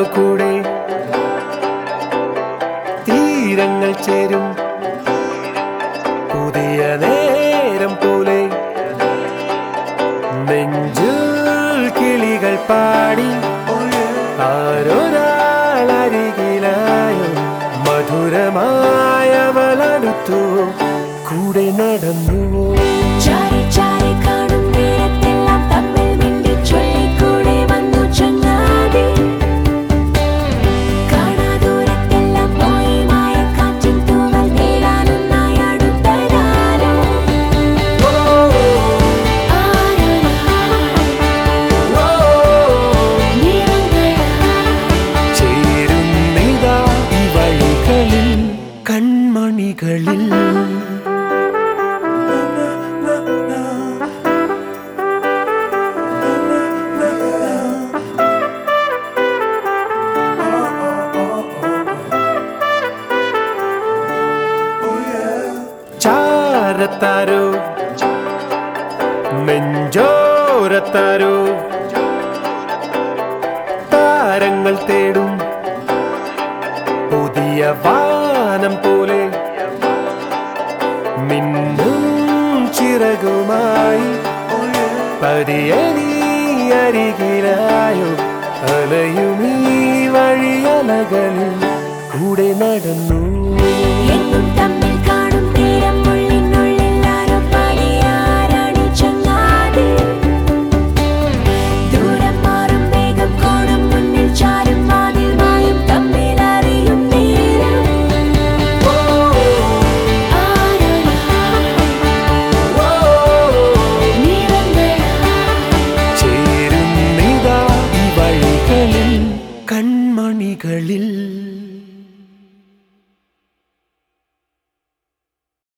വന്നു കൂടെ തീരങ്ങൾ ചേരും പുതിയ നേരം പോലെ നെഞ്ചിൽ കിളികൾ പാടി ആരൊരാളരികിലായോ മധുരമായവളടുത്തു കൂടെ നടന്നുവോ ചാരി ചാരി കാണും നേരത്തെല്ലാം തമ്മിൽ മിണ്ടി ചൊല്ലിക്കൂടെ വന്നു ചങ്ങാതി കാണാദൂരത്തെല്ലാം പോയി മായക്കാറ്റിൻ തൂവൽ തേടാനൊന്നായി അടുത്തതാരോ ചേരുന്നിതാ ഈ വഴികളിൽ കൺമണികളിൽ ചാരത്താരോ നെഞ്ചോരത്താരോ താരങ്ങൾ തേടും പുതിയ വാനം പോലെ മിന്നും ചിറകുമായി പതിയനി അരികിലായോ അലയുമീ വഴിയലകളിൽ കൂടെ നടന്നു എന്നും തമ്മിൽ